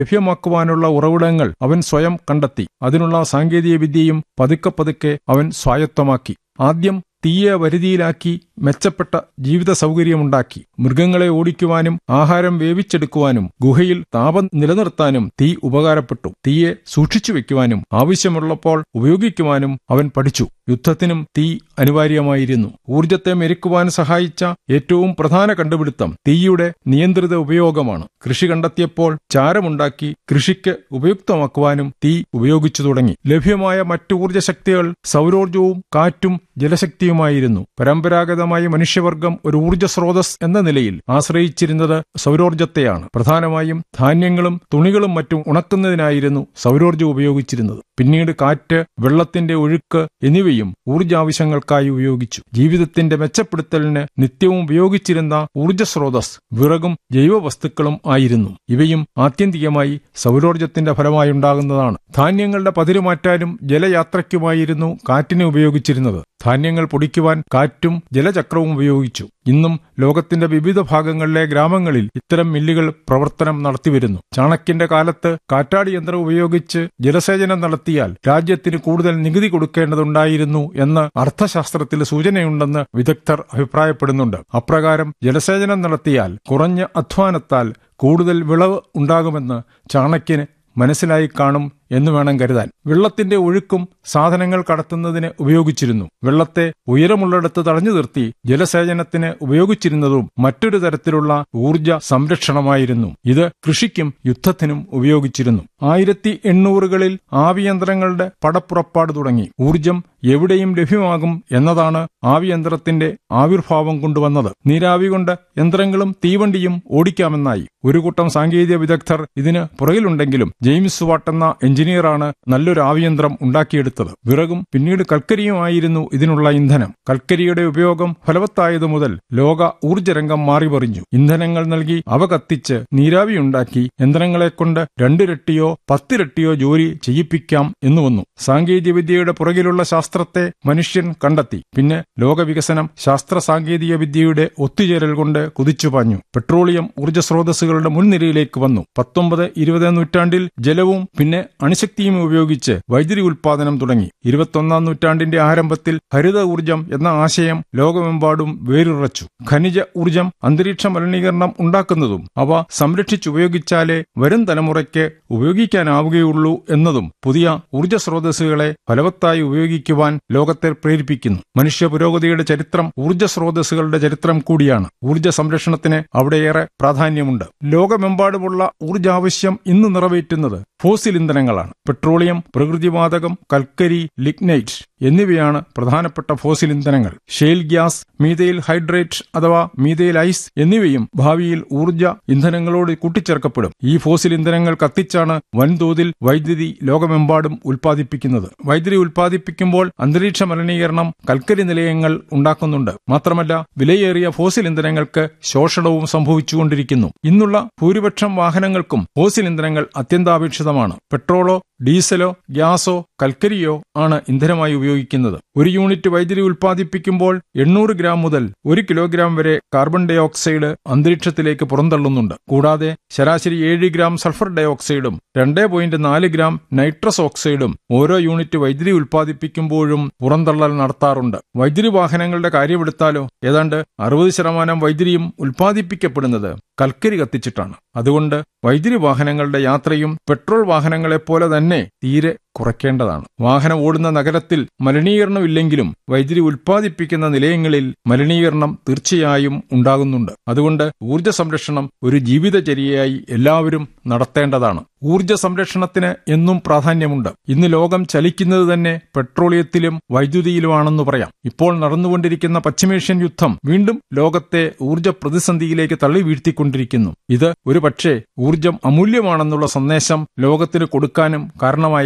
ലഭ്യമാക്കുവാനുള്ള ഉറവിടങ്ങൾ അവൻ സ്വയം കണ്ടെത്തി അതിനുള്ള സാങ്കേതിക വിദ്യയും പതുക്കെ പതുക്കെ അവൻ സ്വായത്തമാക്കി ആദ്യം തീയെ വരുതിയിലാക്കി മെച്ചപ്പെട്ട ജീവിത സൗകര്യമുണ്ടാക്കി മൃഗങ്ങളെ ഓടിക്കുവാനും ആഹാരം വേവിച്ചെടുക്കുവാനും ഗുഹയിൽ താപം നിലനിർത്താനും തീ ഉപകാരപ്പെട്ടു തീയെ സൂക്ഷിച്ചു വെക്കുവാനും ആവശ്യമുള്ളപ്പോൾ ഉപയോഗിക്കുവാനും അവൻ പഠിച്ചു യുദ്ധത്തിനും തീ അനിവാര്യമായിരുന്നു ഊർജത്തെ മെരുക്കുവാൻ സഹായിച്ച ഏറ്റവും പ്രധാന കണ്ടുപിടുത്തം തീയുടെ നിയന്ത്രിത ഉപയോഗമാണ് കൃഷി കണ്ടെത്തിയപ്പോൾ ചാരമുണ്ടാക്കി കൃഷിക്ക് ഉപയുക്തമാക്കുവാനും തീ ഉപയോഗിച്ചു തുടങ്ങി ലഭ്യമായ മറ്റു ഊർജ്ജശക്തികൾ സൗരോർജവും കാറ്റും ജലശക്തിയുമായിരുന്നു പരമ്പരാഗതമായി മനുഷ്യവർഗം ഒരു ഊർജ്ജ സ്രോതസ് എന്ന നിലയിൽ ആശ്രയിച്ചിരുന്നത് സൗരോർജത്തെയാണ് പ്രധാനമായും ധാന്യങ്ങളും തുണികളും മറ്റും ഉണക്കുന്നതിനായിരുന്നു സൗരോർജ്ജം ഉപയോഗിച്ചിരുന്നത് പിന്നീട് കാറ്റ് വെള്ളത്തിന്റെ ഒഴുക്ക് എന്നിവയും ഊർജ്ജാവശ്യങ്ങൾക്കായി ഉപയോഗിച്ചു ജീവിതത്തിന്റെ മെച്ചപ്പെടുത്തലിന് നിത്യവും ഉപയോഗിച്ചിരുന്ന ഊർജ്ജ സ്രോതസ് വിറകും ജൈവവസ്തുക്കളും ആയിരുന്നു ഇവയും ആത്യന്തികമായി സൗരോർജ്ജത്തിന്റെ ഫലമായുണ്ടാകുന്നതാണ് ധാന്യങ്ങളുടെ പതിരുമാറ്റാനും ജലയാത്രയ്ക്കുമായിരുന്നു കാറ്റിനെ ഉപയോഗിച്ചിരുന്നത് ധാന്യങ്ങൾ പൊടിക്കുവാൻ കാറ്റും ജലചക്രവും ഉപയോഗിച്ചു ഇന്നും ലോകത്തിന്റെ വിവിധ ഭാഗങ്ങളിലെ ഗ്രാമങ്ങളിൽ ഇത്തരം മില്ലുകൾ പ്രവർത്തനം നടത്തിവരുന്നു ചാണക്യന്റെ കാലത്ത് കാറ്റാടി യന്ത്രം ഉപയോഗിച്ച് ജലസേചനം നടത്തിയാൽ രാജ്യത്തിന് കൂടുതൽ നികുതി കൊടുക്കേണ്ടതുണ്ടായിരുന്നു എന്ന് അർത്ഥശാസ്ത്രത്തിൽ സൂചനയുണ്ടെന്ന് വിദഗ്ധർ അഭിപ്രായപ്പെടുന്നുണ്ട് അപ്രകാരം ജലസേചനം നടത്തിയാൽ കുറഞ്ഞ അധ്വാനത്താൽ കൂടുതൽ വിളവ് ഉണ്ടാകുമെന്ന് ചാണക്യന് മനസ്സിലായി കാണും എന്ന് വേണം കരുതാൻ വെള്ളത്തിന്റെ ഒഴുക്കും സാധനങ്ങൾ കടത്തുന്നതിന് ഉപയോഗിച്ചിരുന്നു വെള്ളത്തെ ഉയരമുള്ളിടത്ത് തടഞ്ഞു നിർത്തി ജലസേചനത്തിന് ഉപയോഗിച്ചിരുന്നതും മറ്റൊരു തരത്തിലുള്ള ഊർജ സംരക്ഷണമായിരുന്നു ഇത് കൃഷിക്കും യുദ്ധത്തിനും ഉപയോഗിച്ചിരുന്നു ആയിരത്തി എണ്ണൂറുകളിൽ ആവിയന്ത്രങ്ങളുടെ പടപ്പുറപ്പാട് തുടങ്ങി ഊർജം എവിടെയും ലഭ്യമാകും എന്നതാണ് ആവിയന്ത്രത്തിന്റെ ആവിർഭാവം കൊണ്ടുവന്നത് നീരാവി കൊണ്ട് യന്ത്രങ്ങളും തീവണ്ടിയും ഓടിക്കാമെന്നായി ഒരു കൂട്ടം സാങ്കേതിക വിദഗ്ധർ ഇതിന് പുറകിലുണ്ടെങ്കിലും ജെയിംസ് വാട്ട് എന്ന എഞ്ചിനീയറാണ് നല്ലൊരു ആവിയന്ത്രം ഉണ്ടാക്കിയെടുത്തത് വിറകും പിന്നീട് കൽക്കരിയുമായിരുന്നു ഇതിനുള്ള ഇന്ധനം കൽക്കരിയുടെ ഉപയോഗം ഫലവത്തായതു മുതൽ ലോക ഊർജ്ജരംഗം മാറിമറിഞ്ഞു ഇന്ധനങ്ങൾ നൽകി അവ കത്തിച്ച് നീരാവിയുണ്ടാക്കി യന്ത്രങ്ങളെക്കൊണ്ട് രണ്ടിരട്ടിയോ പത്തിരട്ടിയോ ജോലി ചെയ്യിപ്പിക്കാം എന്നു വന്നു സാങ്കേതികവിദ്യയുടെ പുറകിലുള്ള ശാസ്ത്രത്തെ മനുഷ്യൻ കണ്ടെത്തി പിന്നെ ലോകവികസനം ശാസ്ത്ര സാങ്കേതിക വിദ്യയുടെ ഒത്തുചേരൽ കൊണ്ട് കുതിച്ചുപാഞ്ഞു പെട്രോളിയം ഊർജ്ജ സ്രോതസ്സുകളുടെ മുൻനിരയിലേക്ക് വന്നു പത്തൊമ്പത് ഇരുപത് നൂറ്റാണ്ടിൽ ജലവും പിന്നെ അണുശക്തിയും ഉപയോഗിച്ച് വൈദ്യുതി ഉൽപാദനം തുടങ്ങി ഇരുപത്തൊന്നാം നൂറ്റാണ്ടിന്റെ ആരംഭത്തിൽ ഹരിത ഊർജം എന്ന ആശയം ലോകമെമ്പാടും വേരുറച്ചു ഖനിജ ഊർജം അന്തരീക്ഷ മലിനീകരണം ഉണ്ടാക്കുന്നതും അവ സംരക്ഷിച്ചുപയോഗിച്ചാലേ വരും തലമുറയ്ക്ക് ഉപയോഗിക്കാനാവുകയുള്ളൂ എന്നതും പുതിയ ഊർജ സ്രോതസ്സുകളെ ഫലവത്തായി ഉപയോഗിക്കുവാൻ ലോകത്തെ പ്രേരിപ്പിക്കുന്നു മനുഷ്യ പുരോഗതിയുടെ ചരിത്രം ഊർജ സ്രോതസ്സുകളുടെ ചരിത്രം കൂടിയാണ് ഊർജ സംരക്ഷണത്തിന് അവിടെയേറെ പ്രാധാന്യമുണ്ട് ലോകമെമ്പാടുമുള്ള ഊർജാവശ്യം ഇന്ന് നിറവേറ്റുന്നത് ഫോസിൽ ഇന്ധനങ്ങളാണ് പെട്രോളിയം പ്രകൃതിവാതകം കൽക്കരി ലിഗ്നൈറ്റ് എന്നിവയാണ് പ്രധാനപ്പെട്ട ഫോസിൽ ഇന്ധനങ്ങൾ ഷെയിൽ ഗ്യാസ് മീതയിൽ ഹൈഡ്രേറ്റ് അഥവാ മീതയിൽ ഐസ് എന്നിവയും ഭാവിയിൽ ഊർജ ഇന്ധനങ്ങളോട് കൂട്ടിച്ചേർക്കപ്പെടും ഈ ഫോസിൽ ഇന്ധനങ്ങൾ കത്തിച്ചാണ് വൻതോതിൽ വൈദ്യുതി ലോകമെമ്പാടും ഉൽപ്പാദിപ്പിക്കുന്നത് വൈദ്യുതി ഉൽപ്പാദിപ്പിക്കുമ്പോൾ അന്തരീക്ഷ മലിനീകരണം കൽക്കരി നിലയങ്ങൾ ഉണ്ടാക്കുന്നുണ്ട് മാത്രമല്ല വിലയേറിയ ഫോസിൽ ഇന്ധനങ്ങൾക്ക് ശോഷണവും സംഭവിച്ചുകൊണ്ടിരിക്കുന്നു ഇന്നുള്ള ഭൂരിപക്ഷം വാഹനങ്ങൾക്കും ഫോസിൽ ഇന്ധനങ്ങൾ അത്യന്താപേക്ഷിതമാണ് പെട്രോളോ ഡീസലോ ഗ്യാസോ കൽക്കരിയോ ആണ് ഇന്ധനമായി ഉപയോഗിക്കുന്നത് ഒരു യൂണിറ്റ് വൈദ്യുതി ഉൽപ്പാദിപ്പിക്കുമ്പോൾ എണ്ണൂറ് ഗ്രാം മുതൽ ഒരു കിലോഗ്രാം വരെ കാർബൺ ഡൈ ഓക്സൈഡ് അന്തരീക്ഷത്തിലേക്ക് പുറന്തള്ളുന്നുണ്ട് കൂടാതെ ശരാശരി ഏഴ് ഗ്രാം സൾഫർ ഡൈ ഓക്സൈഡും രണ്ട് പോയിന്റ് നാല് ഗ്രാം നൈട്രസ് ഓക്സൈഡും ഓരോ യൂണിറ്റ് വൈദ്യുതി ഉൽപ്പാദിപ്പിക്കുമ്പോഴും പുറന്തള്ളൽ നടത്താറുണ്ട് വൈദ്യുതി വാഹനങ്ങളുടെ കാര്യമെടുത്താലോ ഏതാണ്ട് അറുപത് ശതമാനം വൈദ്യുതിയും ഉൽപ്പാദിപ്പിക്കപ്പെടുന്നത് കൽക്കരി കത്തിച്ചിട്ടാണ് അതുകൊണ്ട് വൈദ്യുതി വാഹനങ്ങളുടെ യാത്രയും പെട്രോൾ വാഹനങ്ങളെപ്പോലെ തന്നെ തീരെ കുറയ്ക്കേണ്ടതാണ് വാഹനം ഓടുന്ന നഗരത്തിൽ മലിനീകരണമില്ലെങ്കിലും വൈദ്യുതി ഉൽപ്പാദിപ്പിക്കുന്ന നിലയങ്ങളിൽ മലിനീകരണം തീർച്ചയായും ഉണ്ടാകുന്നുണ്ട് അതുകൊണ്ട് ഊർജ്ജ സംരക്ഷണം ഒരു ജീവിതചര്യയായി എല്ലാവരും നടത്തേണ്ടതാണ് ഊർജ്ജ സംരക്ഷണത്തിന് എന്നും പ്രാധാന്യമുണ്ട് ഇന്ന് ലോകം ചലിക്കുന്നത് തന്നെ പെട്രോളിയത്തിലും വൈദ്യുതിയിലുമാണെന്ന് പറയാം ഇപ്പോൾ നടന്നുകൊണ്ടിരിക്കുന്ന പശ്ചിമേഷ്യൻ യുദ്ധം വീണ്ടും ലോകത്തെ ഊർജ്ജ പ്രതിസന്ധിയിലേക്ക് തള്ളി വീഴ്ത്തിക്കൊണ്ടിരിക്കുന്നു ഇത് ഒരു പക്ഷേ ഊർജ്ജം അമൂല്യമാണെന്നുള്ള സന്ദേശം ലോകത്തിന് കൊടുക്കാനും കാരണമായേക്കാം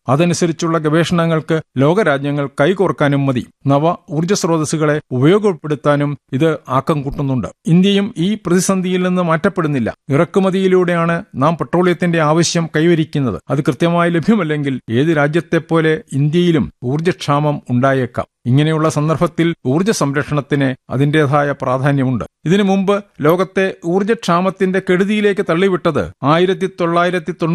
അതനുസരിച്ചുള്ള ഗവേഷണങ്ങൾക്ക് ലോകരാജ്യങ്ങൾ കൈകോർക്കാനും മതി നവ ഊർജ്ജ സ്രോതസ്സുകളെ ഉപയോഗപ്പെടുത്താനും ഇത് ആക്കം കൂട്ടുന്നുണ്ട് ഇന്ത്യയും ഈ പ്രതിസന്ധിയിൽ നിന്ന് മാറ്റപ്പെടുന്നില്ല ഇറക്കുമതിയിലൂടെയാണ് നാം പെട്രോളിയത്തിന്റെ ആവശ്യം കൈവരിക്കുന്നത് അത് കൃത്യമായി ലഭ്യമല്ലെങ്കിൽ ഏത് രാജ്യത്തെപ്പോലെ ഇന്ത്യയിലും ഊർജ്ജക്ഷാമം ഉണ്ടായേക്കാം ഇങ്ങനെയുള്ള സന്ദർഭത്തിൽ ഊർജ്ജ സംരക്ഷണത്തിന് അതിന്റേതായ പ്രാധാന്യമുണ്ട് ഇതിനു മുമ്പ് ലോകത്തെ ഊർജ്ജക്ഷാമത്തിന്റെ കെടുതിയിലേക്ക് തള്ളിവിട്ടത് ആയിരത്തി തൊള്ളായിരത്തി